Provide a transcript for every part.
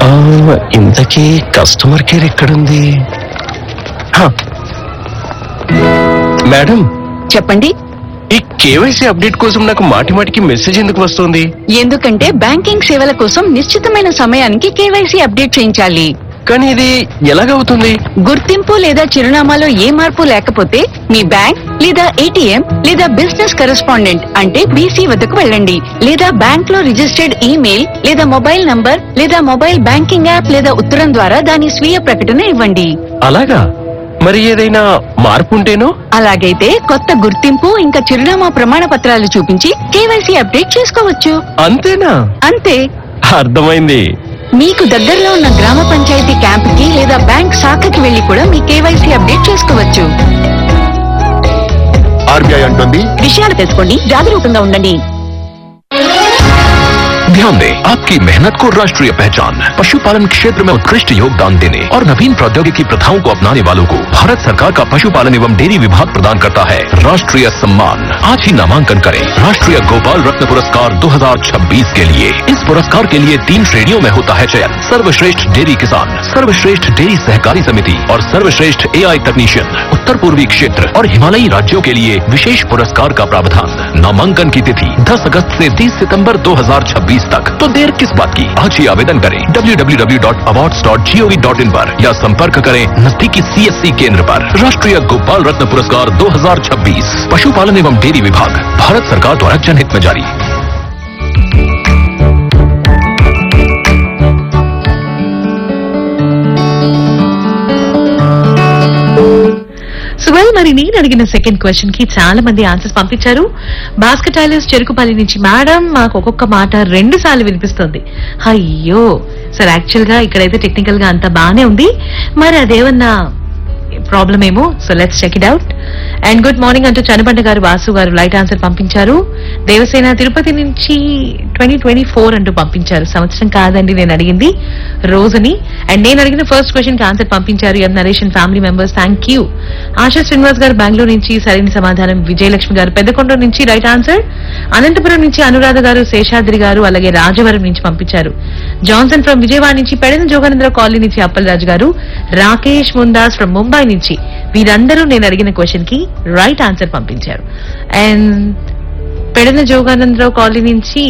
ఇంతకీ customer care ఎక్కడుంది హ. మేడం చెప్పండి ఈ కేవైసీ అప్డేట్ కోసం నాకు మాటి మాటికి మెసేజ్ ఎందుకు వస్తుంది ఎందుకంటే బ్యాంకింగ్ సేవల కోసం నిశ్చితమైన సమయానికి కేవైసీ అప్డేట్ చేయించాలి కానీ ఇది ఎలాగవుతుంది గుర్తింపు లేదా చిరునామాలో ఏ మార్పు లేకపోతే మీ బ్యాంక్ లేదా ఏటీఎం లేదా బిజినెస్ కరెస్పాండెంట్ అంటే బీసీ వద్దకు వెళ్ళండి లేదా బ్యాంక్ లో రిజిస్టర్డ్ ఈమెయిల్ లేదా మొబైల్ నంబర్ లేదా మొబైల్ బ్యాంకింగ్ యాప్ లేదా ఉత్తరం ద్వారా దాని స్వీయ ప్రకటన ఇవ్వండి అలాగా మరి ఏదైనా మార్పు ఉంటేనో అలాగైతే కొత్త గుర్తింపు ఇంకా చిరునామా ప్రమాణ పత్రాలు చూపించి కేవైసీ అప్డేట్ చేసుకోవచ్చు అంతేనా అంతే అర్థమైంది మీకు దగ్గరలో ఉన్న గ్రామ పంచాయతీ క్యాంపుకి లేదా బ్యాంక్ శాఖకి వెళ్లి కూడా మీ కేవైసీ అప్డేట్ చేసుకోవచ్చు ఆర్బీఐ అంటుంది విషయాలు తెలుసుకోండి జాగరూకంగా ఉండండి ध्यान दें आपकी मेहनत को राष्ट्रीय पहचान पशुपालन क्षेत्र में उत्कृष्ट योगदान देने और नवीन प्रौद्योगिकी प्रथाओं को अपनाने वालों को भारत सरकार का पशुपालन एवं डेयरी विभाग प्रदान करता है राष्ट्रीय सम्मान आज ही नामांकन करें राष्ट्रीय गोपाल रत्न पुरस्कार 2026 के लिए इस पुरस्कार के लिए तीन श्रेणियों में होता है चयन सर्वश्रेष्ठ डेयरी किसान सर्वश्रेष्ठ डेयरी सहकारी समिति और सर्वश्रेष्ठ एआई तकनीशियन उत्तर पूर्वी क्षेत्र और हिमालयी राज्यों के लिए विशेष पुरस्कार का प्रावधान नामांकन की तिथि 10 अगस्त से 30 सितंबर 2026 तक तो देर किस बात की आज ही आवेदन करें www.awards.gov.in पर या संपर्क करें नजदीकी सीएससी केंद्र पर राष्ट्रीय गोपाल रत्न पुरस्कार 2026 पशुपालन एवं डेयरी विभाग भारत सरकार द्वारा जनहित में जारी సువల్ మరి నేను అడిగిన సెకండ్ క్వశ్చన్ కి చాలా మంది ఆన్సర్స్ పంపించారు భాస్కర్ టైలర్స్ చెరుకుపల్లి నుంచి మేడం మాకు ఒక్కొక్క మాట రెండు సార్లు వినిపిస్తుంది అయ్యో సార్ యాక్చువల్ గా ఇక్కడైతే టెక్నికల్ గా అంత బానే ఉంది మరి అదేమన్నా ప్రాబ్లం ఏమో so let's check it out and good morning అంటూ చనబండ గారు వాసు గారు లైట్ ఆన్సర్ పంపించారు దేవసేన తిరుపతి నుంచి ట్వంటీ ట్వంటీ ఫోర్ అంటూ పంపించారు సంవత్సరం కాదండి నేను అడిగింది రోజుని అండ్ నేను అడిగిన ఫస్ట్ క్వశ్చన్ కి ఆన్సర్ పంపించారు ఎం నరేషన్ family members thank you Asha Srinivas గారు బెంగళూరు నుంచి సరైన సమాధానం విజయలక్ష్మి గారు పెద్దకొండ నుంచి రైట్ ఆన్సర్ అనంతపురం నుంచి అనురాధ గారు శేషాద్రి గారు అలాగే రాజవరం నుంచి పంపించారు జాన్సన్ ఫ్రమ్ విజయవాడ నుంచి పెడన జోగనేంద్ర కాలనీ నుంచి అప్పలరాజు గారు రాకేష్ ముందాస్ ఫ్రమ్ ముంబై నుంచి వీరందరూ నేను అడిగిన క్వశ్చన్ కి రైట్ ఆన్సర్ పంపించారు అండ్ పెడన జోగానందరావు కాలనీ నుంచి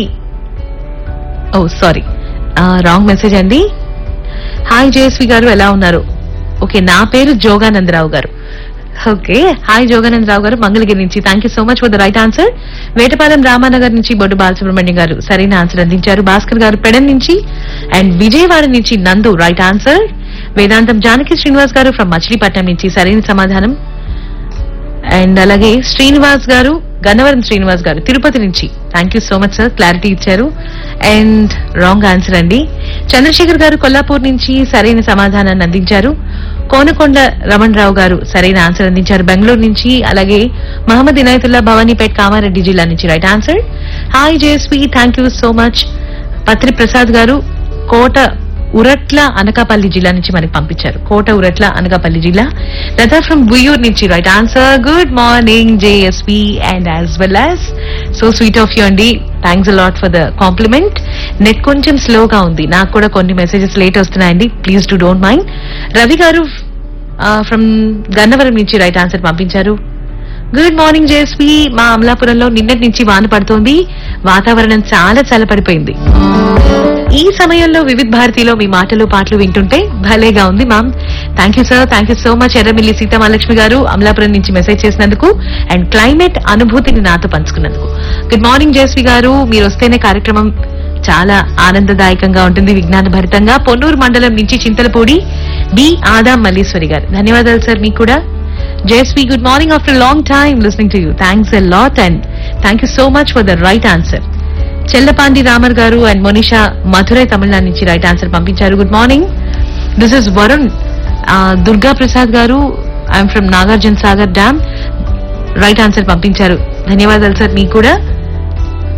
ఓ సారీ రాంగ్ మెసేజ్ అండి హాయ్ జయశ్రీ గారు ఎలా ఉన్నారు ఓకే నా పేరు జోగానందరావు గారు ఓకే హాయ్ జోగానందరావు గారు మంగళగిరి నుంచి thank you so much for the right answer Vetapalem Ramanagar నుంచి బొడ్డు బాలసుబ్రహ్మణ్యం గారు సరైన ఆన్సర్ అందించారు భాస్కర్ గారు పెడన్ నుంచి అండ్ విజయవాడ నుంచి నందు రైట్ ఆన్సర్ వేదాంతం జానకి శ్రీనివాస్ గారు ఫ్రమ్ మచిలీపట్నం నుంచి సరైన సమాధానం అండ్ అలాగే శ్రీనివాస్ గారు గన్నవరం శ్రీనివాస్ గారు తిరుపతి నుంచి thank you so much sir clarity ఇచ్చారు అండ్ రాంగ్ ఆన్సర్ అండి చంద్రశేఖర్ గారు కొల్లాపూర్ నుంచి సరైన సమాధానాన్ని అందించారు కోనకొండ రమణ్ రావు గారు సరైన ఆన్సర్ అందించారు బెంగళూరు నుంచి అలాగే మహమ్మద్ ఇనాయతుల్లా భవానీపేట్ కామారెడ్డి జిల్లా నుంచి right answer hi JSV thank you so much Patri Prasad గారు కోట ఉరట్ల అనకాపల్లి జిల్లా నుంచి మనకి పంపించారు కోట ఉరట్ల అనకాపల్లి జిల్లా లతా ఫ్రమ్ బుయూర్ నుంచి right answer good morning JSP and as well as so sweet of you అండి thanks a lot for the compliment net కొంచెం స్లోగా ఉంది నాకు కూడా కొన్ని మెసేజెస్ లేట్ వస్తున్నాయండి please do don't mind Ravi గారు ఫ్రమ్ గన్నవరం నుంచి రైట్ ఆన్సర్ పంపించారు గుడ్ మార్నింగ్ జేఎస్పి మా అమలాపురంలో నిన్నటి నుంచి వాన పడుతోంది వాతావరణం చాలా చల్లపడిపోయింది ఈ సమయంలో వివిధ్ భారతిలో మీ మాటలు పాటలు వింటుంటే భలేగా ఉంది ma'am thank you sir thank you so much Erramilli Seethamahalakshmi గారు అమలాపురం నుంచి మెసేజ్ చేసినందుకు అండ్ క్లైమేట్ అనుభూతిని నాతో పంచుకున్నందుకు గుడ్ మార్నింగ్ జయశ్రీ గారు మీరు వస్తేనే కార్యక్రమం చాలా ఆనందదాయకంగా ఉంటుంది విజ్ఞాన భరితంగా పొన్నూరు మండలం నుంచి చింతలపూడి బి ఆదా మల్లీశ్వరి గారు ధన్యవాదాలు సార్ మీకు కూడా Jayashree good morning after long time listening to you thanks a lot and thank you so much for the right answer Chellapandi Ramar గారు అండ్ మొనిషా మధురై తమిళనాడు నుంచి రైట్ ఆన్సర్ పంపించారు good morning this is Varun Durga Prasad గారు I'm from Nagarjuna Sagar dam right answer పంపించారు ధన్యవాదాలు sir మీకు కూడా